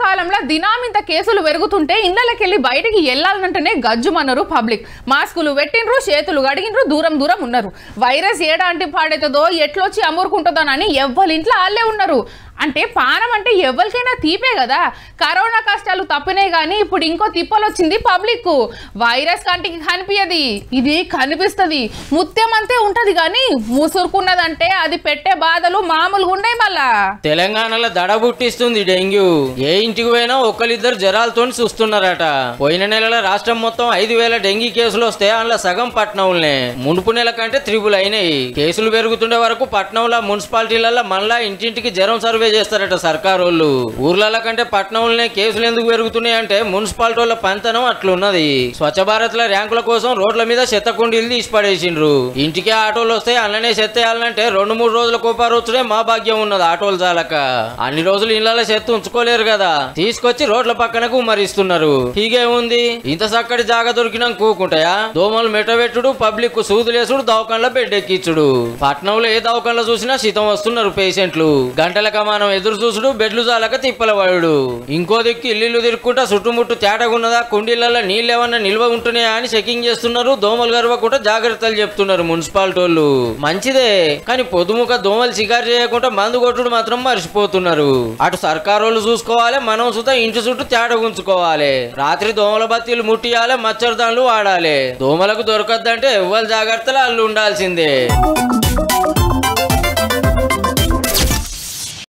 కాలంలో దినామింత కేసులు పెరుగుతుంటే ఇళ్లకెళ్ళి బయటికి వెళ్ళాలంటేనే గజ్జుమన్నారు పబ్లిక్ మాస్కులు పెట్టిండ్రు చేతులు గడిగినరు దూరం దూరం ఉన్నారు వైరస్ ఏడాంటి పాడైతుందో ఎట్లొచ్చి అమ్మురుకుంటుందోనని ఎవ్వరి ఇంట్లో వాళ్ళే ఉన్నారు అంటే పానం అంటే ఎవరికైనా తీపే కదా కరోనా కష్టాలు తప్పినాయి కానీ ఇప్పుడు ఇంకో తిప్పలు వచ్చింది పబ్లిక్ వైరస్ కంటికి కనిపించది ఇది కనిపిస్తుంది ముత్యం అంతే ఉంటది కానీ ముసురుకున్నదంటే అది పెట్టే బాధలు మామూలుగా ఉన్నాయి మళ్ళా తెలంగాణలో దడ పుట్టిస్తుంది డెంగ్యూ ఏ ఇంటికి పోయినా ఒక్కరిద్దరు జ్వరాలతో చూస్తున్నారట పోయిన నెలలో రాష్ట్రం మొత్తం ఐదు వేల డెంగీ కేసులు వస్తే అందులో సగం పట్నంలనే మునుపు నెల కంటే త్రిబుల్ అయినాయి కేసులు పెరుగుతుండే వరకు పట్నంలో మున్సిపాలిటీలలో మళ్ళా ఇంటింటికి జ్వరం సర్వే చేస్తారట సర్కారు వాళ్ళు ఊర్లలో కంటే పట్నంలోనే కేసులు ఎందుకు పెరుగుతున్నాయి అంటే మున్సిపాలిటీ వాళ్ళ పంతనం అట్లున్నది స్వచ్ఛ భారత్ లో ర్యాంకుల కోసం రోడ్ల మీద చెత్త కుండీలు తీసి పడేసిండ్రు ఇంటికే ఆటోలు వస్తే అన్ననే చెత్త వేయాలంటే రెండు మూడు రోజుల కోపారొచ్చుడే మా భాగ్యం ఉన్నది ఆటోలు చాలక అన్ని రోజులు ఇళ్లలో చెత్త ఉంచుకోలేరు కదా తీసుకొచ్చి రోడ్ల పక్కన కుమ్మరిస్తున్నారు హీగే ఉంది ఇంత చక్కటి జాగా దొరికినా కూకుంటాయా దోమలు మెటబెట్టుడు పబ్లిక్ సూదులేసుడు దవాఖానలో బెడ్ ఎక్కించుడు పట్నంలో ఏ దవాఖానలో చూసినా శీతం వస్తున్నారు పేషెంట్లు గంటల కమానం ఎదురు చూసుడు బెడ్లు చాలక తిప్పల పడుడు ఇంకో దిక్కు ఇల్లు తిరుక్కుంటా చుట్టుముట్టు తేటగున్నదా కుండీలలో నీళ్ళు ఏమన్నా నిల్వ ఉంటున్నాయా అని చెకింగ్ చేస్తున్నారు దోమలు గర్వకుండా జాగ్రత్తలు చెప్తున్నారు మున్సిపాలిటీ వాళ్ళు మంచిదే కానీ పొదుముక దోమలు షికారు చేయకుండా మందు కొట్టుడు మాత్రం మర్చిపోతున్నారు అటు సర్కారు వాళ్ళు చూసుకోవాలి మనం సుతా ఇంటి చుట్టూ తేట ఉంచుకోవాలి రాత్రి దోమల బత్తీలు ముట్టియాలి మచ్చరదాన్లు వాడాలి దోమలకు దొరకద్దంటే ఎవ్వరు జాగ్రత్తలు అల్లు ఉండాల్సిందే